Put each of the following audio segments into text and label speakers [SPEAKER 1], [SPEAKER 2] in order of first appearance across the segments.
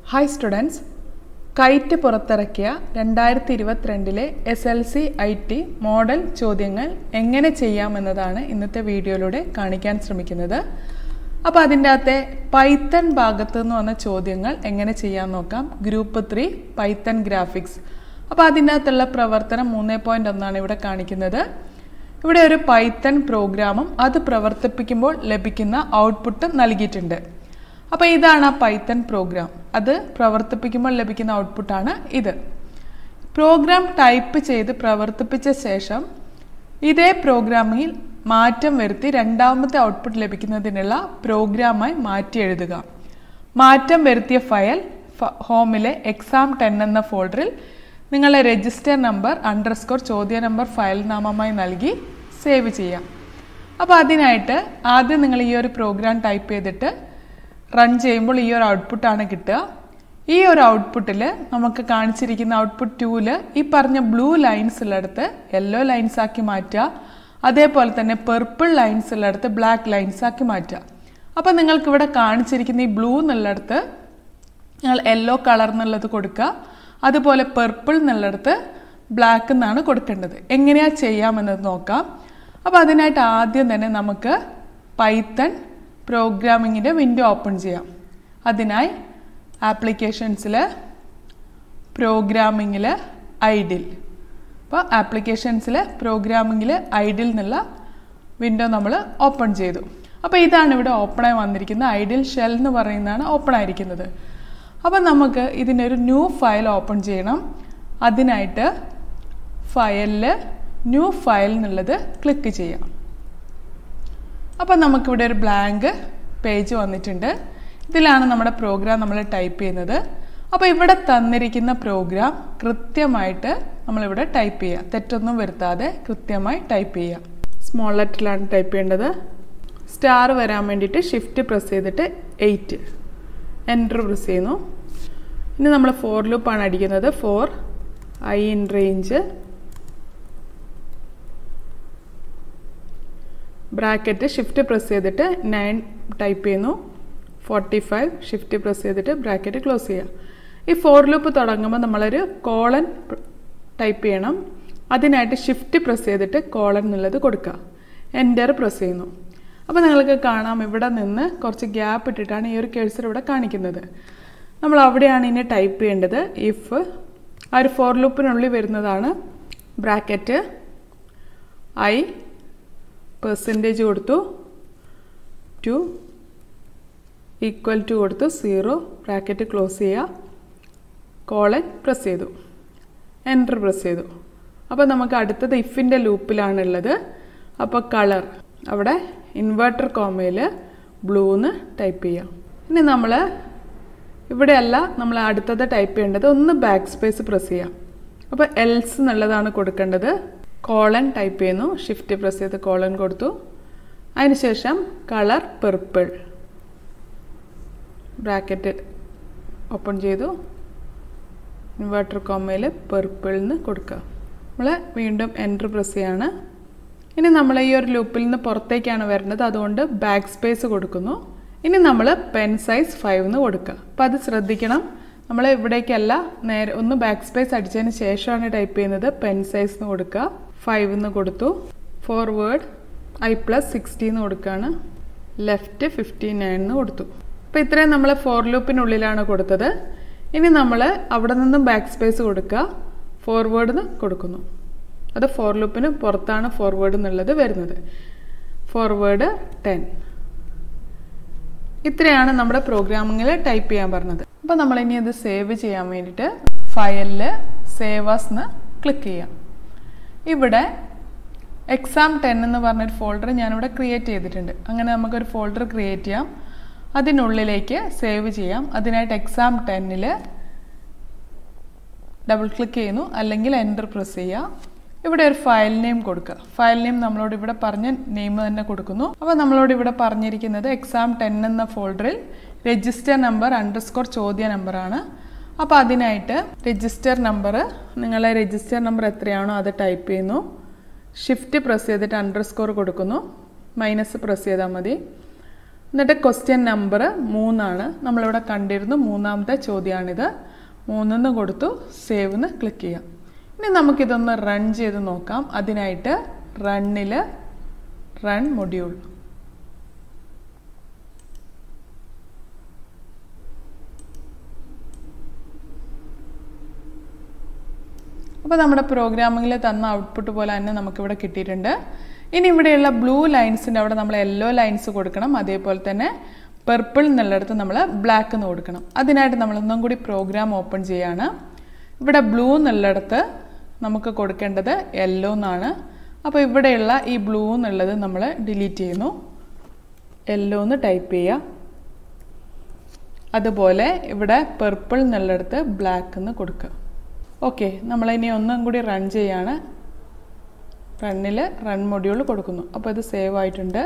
[SPEAKER 1] hi students KITE പുറത്തിറക്കിയ രണ്ടായിരത്തി ഇരുപത്തിരണ്ടിലെ S L C I T model ചോദ്യങ്ങൾ എങ്ങനെ ചെയ്യാമെന്നതാണ് ഇന്നത്തെ വീഡിയോയിലൂടെ കാണിക്കാൻ ശ്രമിക്കുന്നത് അപ്പോൾ അതിൻ്റെ അകത്തെ പൈത്തൺ ഭാഗത്ത് നിന്ന് വന്ന ചോദ്യങ്ങൾ എങ്ങനെ ചെയ്യാൻ നോക്കാം ഗ്രൂപ്പ് ത്രീ പൈത്തൺ ഗ്രാഫിക്സ് അപ്പോൾ അതിൻ്റെ അകത്തുള്ള പ്രവർത്തനം മൂന്ന് പോയിൻ്റ് ഒന്നാണ് ഇവിടെ കാണിക്കുന്നത് ഇവിടെ ഒരു പൈത്തൺ പ്രോഗ്രാമും അത് പ്രവർത്തിപ്പിക്കുമ്പോൾ ലഭിക്കുന്ന ഔട്ട്പുട്ടും നൽകിയിട്ടുണ്ട് അപ്പോൾ ഇതാണ് ആ പൈത്തൺ പ്രോഗ്രാം അത് പ്രവർത്തിപ്പിക്കുമ്പോൾ ലഭിക്കുന്ന ഔട്ട്പുട്ടാണ് ഇത് പ്രോഗ്രാം ടൈപ്പ് ചെയ്ത് പ്രവർത്തിപ്പിച്ച ശേഷം ഇതേ പ്രോഗ്രാമിൽ മാറ്റം വരുത്തി രണ്ടാമത്തെ ഔട്ട്പുട്ട് ലഭിക്കുന്നതിനുള്ള പ്രോഗ്രാമായി മാറ്റി എഴുതുക മാറ്റം വരുത്തിയ ഫയൽ ഹോമിലെ എക്സാം ടെൻ എന്ന ഫോൾഡറിൽ നിങ്ങളെ രജിസ്റ്റർ നമ്പർ അണ്ടർസ്കോർ ചോദ്യ നമ്പർ ഫയൽ നാമമായി നൽകി സേവ് ചെയ്യാം അപ്പോൾ അതിനായിട്ട് ആദ്യം നിങ്ങൾ ഈ ഒരു പ്രോഗ്രാം ടൈപ്പ് ചെയ്തിട്ട് റൺ ചെയ്യുമ്പോൾ ഈ ഒരു ഔട്ട്പുട്ടാണ് കിട്ടുക ഈ ഒരു ഔട്ട്പുട്ടിൽ നമുക്ക് കാണിച്ചിരിക്കുന്ന ഔട്ട്പുട്ട് ടൂവിൽ ഈ പറഞ്ഞ ബ്ലൂ ലൈൻസ് ഉള്ളിടത്ത് യെല്ലോ ലൈൻസ് ആക്കി മാറ്റുക അതേപോലെ തന്നെ പെർപ്പിൾ ലൈൻസ് ഉള്ളിടത്ത് ബ്ലാക്ക് ലൈൻസ് ആക്കി മാറ്റുക അപ്പോൾ നിങ്ങൾക്ക് ഇവിടെ കാണിച്ചിരിക്കുന്ന ഈ ബ്ലൂ എന്നുള്ളിടത്ത് നിങ്ങൾ യെല്ലോ കളർ എന്നുള്ളത് കൊടുക്കുക അതുപോലെ പെർപ്പിൾ എന്നുള്ളിടത്ത് ബ്ലാക്ക് എന്നാണ് കൊടുക്കേണ്ടത് എങ്ങനെയാ ചെയ്യാമെന്നത് നോക്കാം അപ്പോൾ അതിനായിട്ട് ആദ്യം തന്നെ നമുക്ക് പൈത്തൺ പ്രോഗ്രാമിങ്ങിൻ്റെ വിൻഡോ ഓപ്പൺ ചെയ്യാം അതിനായി ആപ്ലിക്കേഷൻസിൽ പ്രോഗ്രാമിങ്ങിൽ ഐഡിൽ അപ്പോൾ ആപ്ലിക്കേഷൻസിൽ പ്രോഗ്രാമിങ്ങിൽ ഐഡിൽ എന്നുള്ള വിൻഡോ നമ്മൾ ഓപ്പൺ ചെയ്തു അപ്പോൾ ഇതാണ് ഇവിടെ ഓപ്പണായി വന്നിരിക്കുന്ന ഐഡിൽ ഷെൽ എന്ന് പറയുന്നതാണ് ഓപ്പൺ ആയിരിക്കുന്നത് അപ്പോൾ നമുക്ക് ഇതിനൊരു ന്യൂ ഫയൽ ഓപ്പൺ ചെയ്യണം അതിനായിട്ട് ഫയലിൽ ന്യൂ ഫയൽ എന്നുള്ളത് ക്ലിക്ക് ചെയ്യാം അപ്പോൾ നമുക്കിവിടെ ഒരു ബ്ലാങ്ക് പേജ് വന്നിട്ടുണ്ട് ഇതിലാണ് നമ്മുടെ പ്രോഗ്രാം നമ്മൾ ടൈപ്പ് ചെയ്യുന്നത് അപ്പോൾ ഇവിടെ തന്നിരിക്കുന്ന പ്രോഗ്രാം കൃത്യമായിട്ട് നമ്മളിവിടെ ടൈപ്പ് ചെയ്യുക തെറ്റൊന്നും വരുത്താതെ കൃത്യമായി ടൈപ്പ് ചെയ്യുക സ്മോൾ ലെറ്ററിലാണ് ടൈപ്പ് ചെയ്യേണ്ടത് സ്റ്റാർ വരാൻ വേണ്ടിയിട്ട് ഷിഫ്റ്റ് പ്രസ് ചെയ്തിട്ട് എയ്റ്റ് എൻറ്റർ പ്രസ് ചെയ്യുന്നു ഇനി നമ്മൾ ഫോർ ലൂപ്പാണ് അടിക്കുന്നത് for I in range bracket shift press ചെയ്തിട്ട് നയൻ ടൈപ്പ് ചെയ്യുന്നു ഫോർട്ടി ഫൈവ് ഷിഫ്റ്റ് പ്രസ് ചെയ്തിട്ട് ബ്രാക്കറ്റ് ക്ലോസ് ചെയ്യുക ഈ ഫോർ ലൂപ്പ് തുടങ്ങുമ്പോൾ നമ്മളൊരു കോളൻ ടൈപ്പ് ചെയ്യണം അതിനായിട്ട് ഷിഫ്റ്റ് പ്രസ് ചെയ്തിട്ട് കോളൻ എന്നുള്ളത് കൊടുക്കുക എൻ്റർ പ്രസ് ചെയ്യുന്നു അപ്പോൾ നിങ്ങൾക്ക് കാണാം ഇവിടെ നിന്ന് കുറച്ച് ഗ്യാപ്പ് ഇട്ടിട്ടാണ് ഈ ഒരു കേഴ്സർ ഇവിടെ കാണിക്കുന്നത് നമ്മൾ അവിടെയാണ് ഇനി ടൈപ്പ് ചെയ്യേണ്ടത് ഇഫ് ആ ഒരു ഫോർ ലൂപ്പിനുള്ളിൽ വരുന്നതാണ് ബ്രാക്കറ്റ് ഐ പെർസെൻറ്റേജ് കൊടുത്തു ടു ഈക്വൽ ടു കൊടുത്തു സീറോ ബ്രാക്കറ്റ് ക്ലോസ് ചെയ്യുക കോളൻ പ്രസ് ചെയ്തു എൻ്റർ പ്രസ് ചെയ്തു അപ്പോൾ നമുക്ക് അടുത്തത് ഇഫിൻ്റെ ലൂപ്പിലാണുള്ളത് അപ്പോൾ കളർ അവിടെ ഇൻവെർട്ടർ കോമയിൽ ബ്ലൂന്ന് ടൈപ്പ് ചെയ്യാം ഇനി നമ്മൾ ഇവിടെയല്ല നമ്മൾ അടുത്തത് ടൈപ്പ് ചെയ്യേണ്ടത് ഒന്ന് ബാക്ക് സ്പേസ് പ്രസ് ചെയ്യാം അപ്പോൾ എൽസ് എന്നുള്ളതാണ് കൊടുക്കേണ്ടത് കോളൻ ടൈപ്പ് ചെയ്യുന്നു ഷിഫ്റ്റ് പ്രസ് ചെയ്ത് കോളൻ കൊടുത്തു അതിനുശേഷം കളർ പെർപ്പിൾ ബ്രാക്കറ്റ് ഓപ്പൺ ചെയ്തു ഇൻവെർട്ടർ കോമയിൽ പെർപ്പിൾ എന്ന് കൊടുക്കുക നമ്മൾ വീണ്ടും എൻറ്റർ പ്രസ് ചെയ്യാണ് ഇനി നമ്മൾ ഈ ഒരു ലൂപ്പിൽ നിന്ന് പുറത്തേക്കാണ് വരുന്നത് അതുകൊണ്ട് ബാക്ക് സ്പേസ് കൊടുക്കുന്നു ഇനി നമ്മൾ പെൻ സൈസ് ഫൈവ് എന്ന് കൊടുക്കുക അപ്പം അത് ശ്രദ്ധിക്കണം നമ്മൾ ഇവിടേക്കല്ല നേരെ ഒന്ന് ബാക്ക് സ്പേസ് അടിച്ചതിന് ശേഷമാണ് ടൈപ്പ് ചെയ്യുന്നത് പെൻ സൈസ് എന്ന് കൊടുക്കുക ഫൈവ് എന്ന് കൊടുത്തു ഫോർവേഡ് ഐ പ്ലസ് സിക്സ്റ്റി എന്ന് കൊടുക്കുകയാണ് ലെഫ്റ്റ് ഫിഫ്റ്റി നയൻ എന്ന് കൊടുത്തു അപ്പോൾ ഇത്രയും നമ്മൾ ഫോർ ലൂപ്പിനുള്ളിലാണ് കൊടുത്തത് ഇനി നമ്മൾ അവിടെ നിന്നും ബാക്ക് സ്പേസ് കൊടുക്കുക ഫോർവേഡ് എന്ന് കൊടുക്കുന്നു അത് ഫോർ ലൂപ്പിന് പുറത്താണ് ഫോർവേഡ് എന്നുള്ളത് വരുന്നത് ഫോർവേഡ് ടെൻ ഇത്രയാണ് നമ്മുടെ പ്രോഗ്രാമിങ്ങിൽ ടൈപ്പ് ചെയ്യാൻ പറഞ്ഞത് അപ്പോൾ നമ്മൾ ഇനി അത് സേവ് ചെയ്യാൻ വേണ്ടിയിട്ട് ഫയലിൽ സേവാസ് എന്ന് ക്ലിക്ക് ചെയ്യാം ഇവിടെ എക്സാം ടെൻ എന്ന് പറഞ്ഞൊരു ഫോൾഡർ ഞാനിവിടെ ക്രിയേറ്റ് ചെയ്തിട്ടുണ്ട് അങ്ങനെ നമുക്കൊരു ഫോൾഡർ ക്രിയേറ്റ് ചെയ്യാം അതിനുള്ളിലേക്ക് സേവ് ചെയ്യാം അതിനായിട്ട് എക്സാം ടെന്നിൽ ഡബിൾ ക്ലിക്ക് ചെയ്യുന്നു അല്ലെങ്കിൽ എൻ്റർ പ്രസ് ചെയ്യുക ഇവിടെ ഒരു ഫയൽ നെയിം കൊടുക്കുക ഫയൽ നെയിം നമ്മളോട് ഇവിടെ പറഞ്ഞ നെയിം തന്നെ കൊടുക്കുന്നു അപ്പോൾ നമ്മളോട് ഇവിടെ പറഞ്ഞിരിക്കുന്നത് എക്സാം ടെൻ എന്ന ഫോൾഡറിൽ രജിസ്റ്റർ നമ്പർ അണ്ടർസ്കോർ ചോദ്യ നമ്പറാണ് അപ്പോൾ അതിനായിട്ട് രജിസ്റ്റർ നമ്പർ നിങ്ങളെ രജിസ്റ്റർ നമ്പർ എത്രയാണോ അത് ടൈപ്പ് ചെയ്യുന്നു ഷിഫ്റ്റ് പ്രസ് ചെയ്തിട്ട് അണ്ടർസ്കോർ കൊടുക്കുന്നു മൈനസ് പ്രസ് ചെയ്താൽ മതി എന്നിട്ട് ക്വസ്റ്റ്യൻ നമ്പർ മൂന്നാണ് നമ്മളിവിടെ കണ്ടിരുന്നു മൂന്നാമത്തെ ചോദ്യമാണിത് മൂന്നെന്ന് കൊടുത്തു സേവ് എന്ന് ക്ലിക്ക് ചെയ്യാം ഇനി നമുക്കിതൊന്ന് റൺ ചെയ്ത് നോക്കാം അതിനായിട്ട് റണ്ണിൽ റൺ മൊഡ്യൂൾ അപ്പോൾ നമ്മുടെ പ്രോഗ്രാമിങ്ങിൽ തന്ന ഔട്ട്പുട്ട് പോലെ തന്നെ നമുക്കിവിടെ കിട്ടിയിട്ടുണ്ട് ഇനി ഇവിടെയുള്ള ബ്ലൂ ലൈൻസിൻ്റെ അവിടെ നമ്മൾ യെല്ലോ ലൈൻസ് കൊടുക്കണം അതേപോലെ തന്നെ പെർപ്പിൾ എന്നുള്ളിടത്ത് നമ്മൾ ബ്ലാക്ക് എന്ന് കൊടുക്കണം അതിനായിട്ട് നമ്മൾ ഒന്നും കൂടി പ്രോഗ്രാം ഓപ്പൺ ചെയ്യാണ് ഇവിടെ ബ്ലൂ എന്നുള്ളിടത്ത് നമുക്ക് കൊടുക്കേണ്ടത് യെല്ലോ എന്നാണ് അപ്പോൾ ഇവിടെയുള്ള ഈ ബ്ലൂ എന്നുള്ളത് നമ്മൾ ഡിലീറ്റ് ചെയ്യുന്നു യെല്ലോ എന്ന് ടൈപ്പ് ചെയ്യുക അതുപോലെ ഇവിടെ പെർപ്പിൾ എന്നുള്ളിടത്ത് ബ്ലാക്ക് എന്ന് കൊടുക്കുക ഓക്കെ നമ്മളിനി ഒന്നും കൂടി റൺ ചെയ്യാണ് റണ്ണിൽ റൺ മൊഡ്യൂൾ കൊടുക്കുന്നു അപ്പോൾ ഇത് സേവ് ആയിട്ടുണ്ട്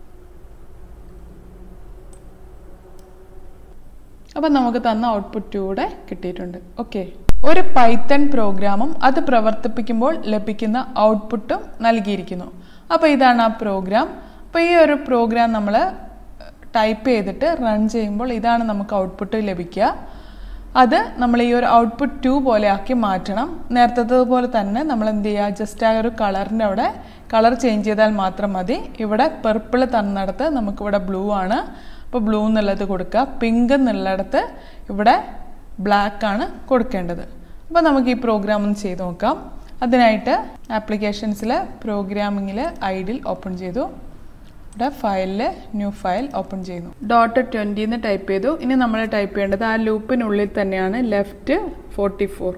[SPEAKER 1] അപ്പം നമുക്ക് തന്ന ഔട്ട്പുട്ട് കൂടെ കിട്ടിയിട്ടുണ്ട് ഓക്കെ ഒരു പൈത്തൺ പ്രോഗ്രാമും അത് പ്രവർത്തിപ്പിക്കുമ്പോൾ ലഭിക്കുന്ന ഔട്ട്പുട്ടും നൽകിയിരിക്കുന്നു അപ്പോൾ ഇതാണ് ആ പ്രോഗ്രാം അപ്പോൾ ഈ ഒരു പ്രോഗ്രാം നമ്മൾ ടൈപ്പ് ചെയ്തിട്ട് റൺ ചെയ്യുമ്പോൾ ഇതാണ് നമുക്ക് ഔട്ട്പുട്ട് ലഭിക്കുക അത് നമ്മൾ ഈ ഒരു ഔട്ട്പുട്ട് ടു പോലെ ആക്കി മാറ്റണം നേരത്തെ പോലെ തന്നെ നമ്മൾ എന്ത് ചെയ്യുക ജസ്റ്റ് ആ ഒരു കളറിൻ്റെ അവിടെ കളർ ചേഞ്ച് ചെയ്താൽ മാത്രം മതി ഇവിടെ പെർപ്പിൾ തന്നിടത്ത് നമുക്കിവിടെ ബ്ലൂ ആണ് അപ്പോൾ ബ്ലൂ എന്നുള്ളത് കൊടുക്കുക പിങ്ക് എന്നുള്ളിടത്ത് ഇവിടെ ബ്ലാക്ക് ആണ് കൊടുക്കേണ്ടത് അപ്പോൾ നമുക്ക് ഈ പ്രോഗ്രാം ഒന്ന് ചെയ്ത് നോക്കാം അതിനായിട്ട് ആപ്ലിക്കേഷൻസിൽ പ്രോഗ്രാമിങ്ങിൽ ഐഡിൽ ഓപ്പൺ ചെയ്തു ഇവിടെ ഫയലിൽ ന്യൂ ഫയൽ ഓപ്പൺ ചെയ്യുന്നു ഡോട്ട് ട്വൻറ്റി എന്ന് ടൈപ്പ് ചെയ്തു ഇനി നമ്മൾ ടൈപ്പ് ചെയ്യേണ്ടത് ആ ലൂപ്പിനുള്ളിൽ തന്നെയാണ് ലെഫ്റ്റ് ഫോർട്ടി ഫോർ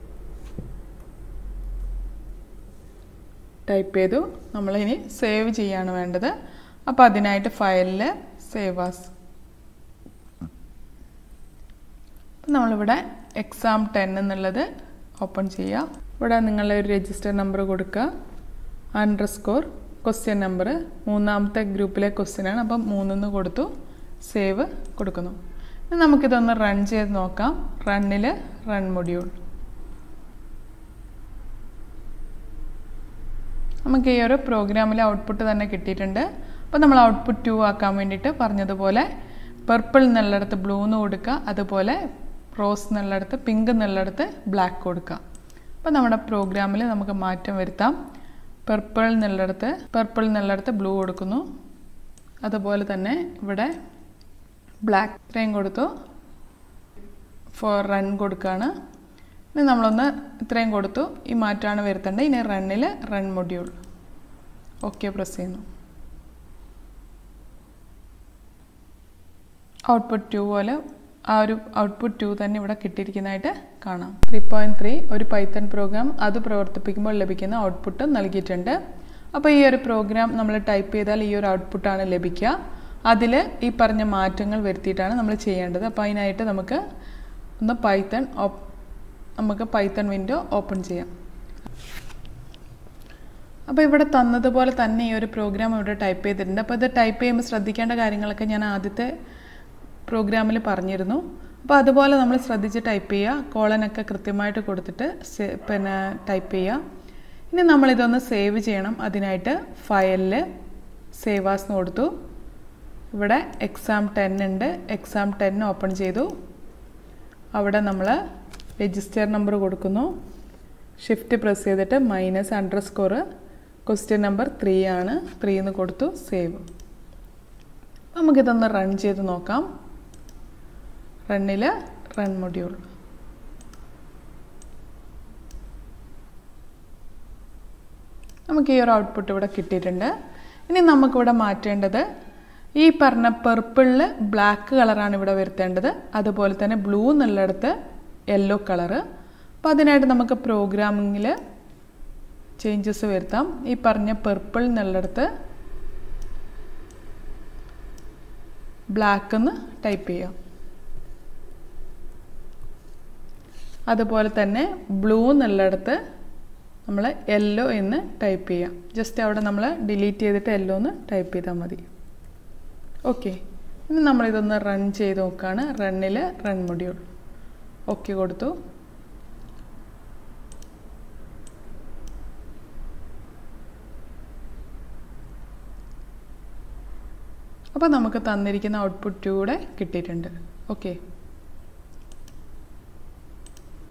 [SPEAKER 1] ടൈപ്പ് ചെയ്തു നമ്മളിനി സേവ് ചെയ്യാണ് വേണ്ടത് അപ്പോൾ അതിനായിട്ട് ഫയലിൽ സേവ് ആസ് നമ്മളിവിടെ എക്സാം ടെൻ എന്നുള്ളത് ഓപ്പൺ ചെയ്യുക ഇവിടെ നിങ്ങളുടെ ഒരു രജിസ്റ്റർ നമ്പർ കൊടുക്കുക അണ്ടർ സ്കോർ ക്വസ്റ്റ്യൻ നമ്പർ മൂന്നാമത്തെ ഗ്രൂപ്പിലെ ക്വസ്റ്റ്യൻ ആണ് അപ്പം മൂന്നെന്ന് കൊടുത്തു സേവ് കൊടുക്കുന്നു ഇനി നമുക്കിതൊന്ന് റൺ ചെയ്ത് നോക്കാം റണ്ണിൽ റൺ മൊഡ്യൂൾ നമുക്ക് ഈ ഒരു പ്രോഗ്രാമിലെ ഔട്ട്പുട്ട് തന്നെ കിട്ടിയിട്ടുണ്ട് അപ്പോൾ നമ്മൾ ഔട്ട്പുട്ട് ടു ആക്കാൻ വേണ്ടിയിട്ട് പറഞ്ഞതുപോലെ പർപ്പിൾ എന്നുള്ളിടത്ത് ബ്ലൂ എന്ന് കൊടുക്കുക അതുപോലെ റോസ് എന്നുള്ളിടത്ത് പിങ്ക് എന്നുള്ളിടത്ത് ബ്ലാക്ക് കൊടുക്കുക അപ്പോൾ നമ്മുടെ പ്രോഗ്രാമിൽ നമുക്ക് മാറ്റം വരുത്താം പർപ്പിൾ എന്നുള്ളിടത്ത് പർപ്പിൾ എന്നുള്ളിടത്ത് ബ്ലൂ കൊടുക്കുന്നു അതുപോലെ തന്നെ ഇവിടെ ബ്ലാക്ക് ഇത്രയും കൊടുത്തു ഫോർ റൺ കൊടുക്കുകയാണ് ഇനി നമ്മളൊന്ന് ഇത്രയും കൊടുത്തു ഈ മാറ്റമാണ് വരുത്തേണ്ടത് ഇനി റണ്ണിൽ റൺ മൊഡ്യൂൾ ഓക്കെ പ്രസ് ചെയ്യുന്നു ഔട്ട്പുട്ട് ടു പോലെ ആ ഒരു ഔട്ട്പുട്ട് ടു തന്നെ ഇവിടെ കിട്ടിയിരിക്കുന്നതായിട്ട് കാണാം ത്രീ പോയിൻറ്റ് ത്രീ ഒരു പൈത്തൺ പ്രോഗ്രാം അത് പ്രവർത്തിപ്പിക്കുമ്പോൾ ലഭിക്കുന്ന ഔട്ട്പുട്ട് നൽകിയിട്ടുണ്ട് അപ്പോൾ ഈ ഒരു പ്രോഗ്രാം നമ്മൾ ടൈപ്പ് ചെയ്താൽ ഈ ഒരു ഔട്ട്പുട്ടാണ് ലഭിക്കുക അതിൽ ഈ പറഞ്ഞ മാറ്റങ്ങൾ വരുത്തിയിട്ടാണ് നമ്മൾ ചെയ്യേണ്ടത് അപ്പോൾ അതിനായിട്ട് നമുക്ക് ഒന്ന് പൈത്തൺ നമുക്ക് പൈത്തൺ വിൻഡോ ഓപ്പൺ ചെയ്യാം അപ്പോൾ ഇവിടെ തന്നതുപോലെ തന്നെ ഈ ഒരു പ്രോഗ്രാം ഇവിടെ ടൈപ്പ് ചെയ്തിട്ടുണ്ട് അപ്പോൾ ഇത് ടൈപ്പ് ചെയ്യുമ്പോൾ ശ്രദ്ധിക്കേണ്ട കാര്യങ്ങളൊക്കെ ഞാൻ ആദ്യത്തെ പ്രോഗ്രാമിൽ പറഞ്ഞിരുന്നു അപ്പോൾ അതുപോലെ നമ്മൾ ശ്രദ്ധിച്ച് ടൈപ്പ് ചെയ്യുക കോളനൊക്കെ കൃത്യമായിട്ട് കൊടുത്തിട്ട് പിന്നെ ടൈപ്പ് ചെയ്യുക ഇനി നമ്മളിതൊന്ന് സേവ് ചെയ്യണം അതിനായിട്ട് ഫയലിൽ സേവ് ആസ് എന്ന് കൊടുത്തു ഇവിടെ എക്സാം ടെൻ ഉണ്ട് എക്സാം ടെൻ ഓപ്പൺ ചെയ്തു അവിടെ നമ്മൾ രജിസ്റ്റർ നമ്പർ കൊടുക്കുന്നു ഷിഫ്റ്റ് പ്രസ് ചെയ്തിട്ട് minus underscore question number three ആണ് ത്രീ എന്ന് കൊടുത്തു സേവ് നമുക്കിതൊന്ന് റൺ ചെയ്ത് നോക്കാം റണ്ണിൽ റൺ മൊഡ്യൂൾ നമുക്ക് ഈ ഒരു ഔട്ട്പുട്ട് ഇവിടെ കിട്ടിയിട്ടുണ്ട് ഇനി നമുക്കിവിടെ മാറ്റേണ്ടത് ഈ പറഞ്ഞ പെർപ്പിളിൽ ബ്ലാക്ക് കളറാണ് ഇവിടെ വരുത്തേണ്ടത് അതുപോലെ തന്നെ ബ്ലൂ എന്നുള്ളിടത്ത് യെല്ലോ കളറ് അപ്പോൾ അതിനായിട്ട് നമുക്ക് പ്രോഗ്രാമിങ്ങിൽ ചേഞ്ചസ് വരുത്താം ഈ പറഞ്ഞ പെർപ്പിൾ എന്നുള്ളിടത്ത് ബ്ലാക്ക് എന്ന് ടൈപ്പ് ചെയ്യാം അതുപോലെ തന്നെ ബ്ലൂ എന്നുള്ളിടത്ത് നമ്മൾ യെല്ലോ എന്ന് ടൈപ്പ് ചെയ്യാം ജസ്റ്റ് അവിടെ നമ്മൾ ഡിലീറ്റ് ചെയ്തിട്ട് യെല്ലോ എന്ന് ടൈപ്പ് ചെയ്താൽ മതി ഓക്കെ ഇനി നമ്മളിതൊന്ന് റൺ ചെയ്ത് നോക്കുകയാണ് റണ്ണിൽ റൺ മൊഡ്യൂൾ ഓക്കെ കൊടുത്തു അപ്പോൾ നമുക്ക് തന്നിരിക്കുന്ന ഔട്ട്പുട്ട് കൂടെ കിട്ടിയിട്ടുണ്ട് ഓക്കെ